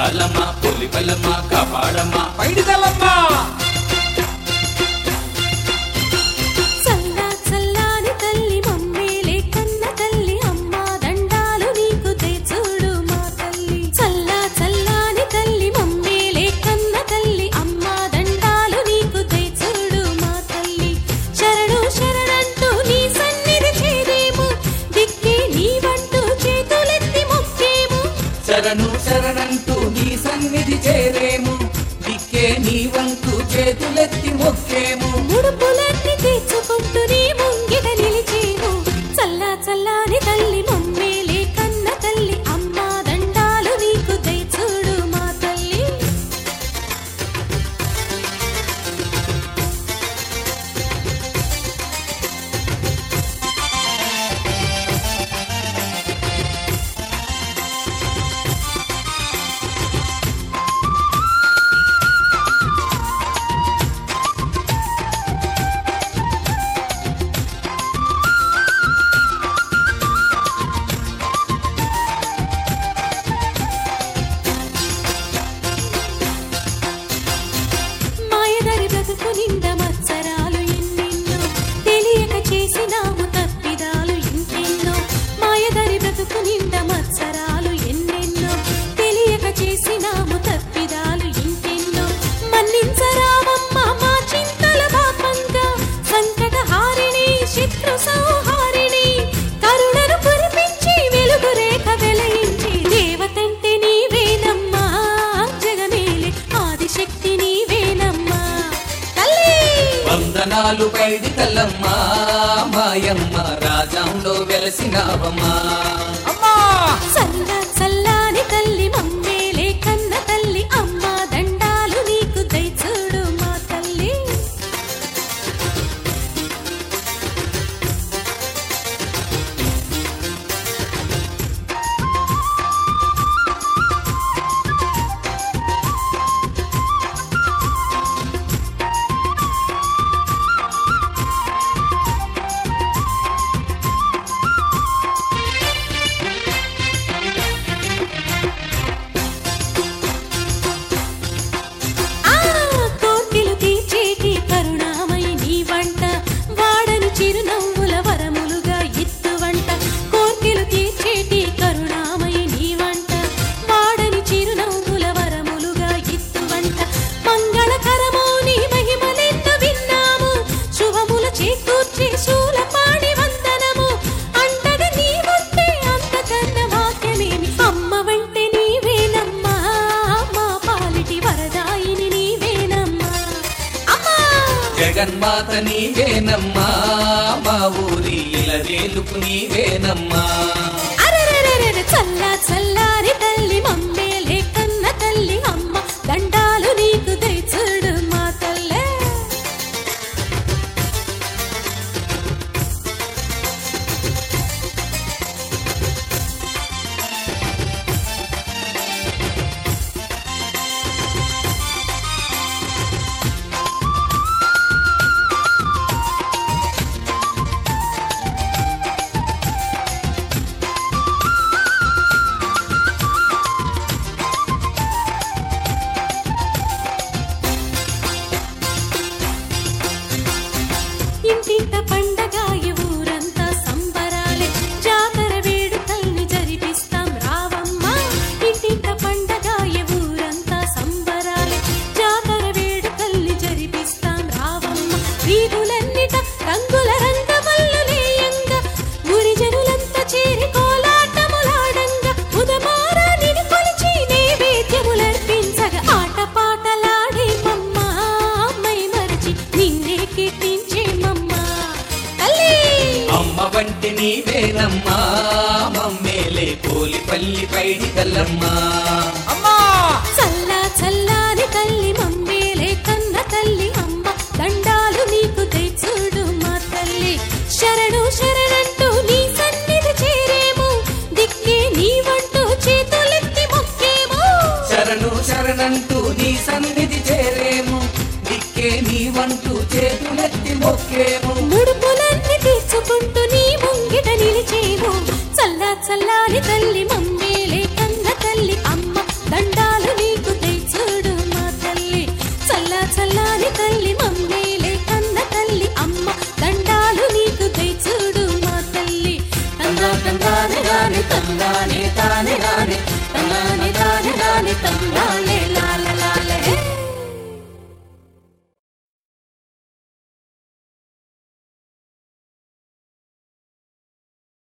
దండాలమ్మ పులిపల్లమ్మ కాపాడమ్మ పైడితల్లమ్మ చల్లా చల్లాని తల్లి మమ్మేలే కన్న తల్లి అమ్మ దండాలు నీకు తెచ్చుడు మా తల్లి చల్లా చల్లాని తల్లి మమ్మేలే కన్న తల్లి అమ్మ దండాలు నీకు తెచ్చుడు మా తల్లి శరణు శరణంటూ నీ సన్నిధి చేరేము దిక్కే నీవంటూ చేతులెత్తి మొక్కేము శరణు శరణంటూ నీ సన్నిధి చేరేము దిక్కే నీ వంతు చేతులెత్తి మొక్కేము ముడుపులన్నీ తీర్చుకుంటూ నీ ముంగిట నిలిచేము చల్లా చల్లాని తల్లి మమ్మేలే కన్న తల్లి అమ్మ దండాలు నీకు దయచూడు మా తల్లి మాయదారి బ్రతుకు నిండా మత్సరాలు ఎన్నెన్నో తెలియక చేసినాము తప్పిదాలు ఇంకెన్నో మాయదారి బ్రతుకు నిండా మత్సరాలు ఎన్నెన్నో తెలియక చేసినాము తప్పిదాలు ఇంకెన్నో మన్నించరావమ్మ మా చింతల పాపంగా సంకట హారిణి శత్రు సంహారిణి కరుణను కురిపించి వెలుగు రేఖ వెలయించి దేవతంటే నీవేనమ్మా జగమేలే ఆదిశక్తి నీవేనమ్మా తల్లి వందనాలు పైడి తల్లమ్మ మాయమ్మ రాజంలో వెలసినావమ్మా అమ్మా చల్ల చల్లాని తల్లి మమ్మేలే కన్న తల్లి అమ్మ దండాలు నీకు దయచూడు మా తల్లి ఆ కోర్కెలు తీర్చేటి కరుణామయి నీ వంట వాడని చిరునవ్వుల వరములుగా ఎత్తువంట కోర్కెలు తీర్చేటి కరుణామయి నీ వంట వాడని చిరునవ్వుల వరములుగా ఎత్తువంట మంగళకరమో నీ మహిమలెన్నో విన్నాము శుభముల చేకూర్చి శూలపాణి వందనము అంటగా నీ ఉంటే అంతకన్న వాక్యమేమి అమ్మ వంటే నీవేనమ్మా మా పాలిటి వరదాయిని నీవేనమ్మా అమ్మా జగన్మాత నీవేనమ్మా మా ఊరి ఇలవేలుపు నీవేనమ్మా అరెరెరెరెరె చల్లా చల్లారి తల్లి మమ్మేలే కన్న తల్లి అమ్మ దండాలు నీకు దయచుడు మా తల్లే ఇంటింట పండగాయ ఊరంతా సంబరాలే జాతర వేడుకల్ని జరిపిస్తాం రావమ్మ ఇంటింట పండగాయ ఊరంతా సంబరాలే జాతర వేడుకల్ని జరిపిస్తాం రావమ్మ వీధులన్నిట రంగుల రంగమల్లులేయంగా ఊరి జనులంతా చేరి కోలాటములాడంగా ఉదమారానిని కొలిచి నైవేద్యములర్పించగా ఆటపాటలాడే మమ్మ మై మరచి నిన్నే కీర్తించేమమ్మా తల్లి అమ్మ వంటి నీవేనమ్మా మమ్మేలే కోలిపల్లి పైడి తల్లమ్మా అమ్మా చల్లా చల్లాని తల్లి మమ్మేలే కన్న తల్లి అమ్మ దండాలు నీకు తెచ్చుడు మా తల్లి శరణు శరణంటూ నీ సన్నిధి చేరేము దిక్కే నీవంటూ చేతులెత్తి మొక్కేము శరణు శరణంటూ నీ సన్నిధి చేరేము దిక్కే నీ వంటూ చేతులెత్తి మొక్కేము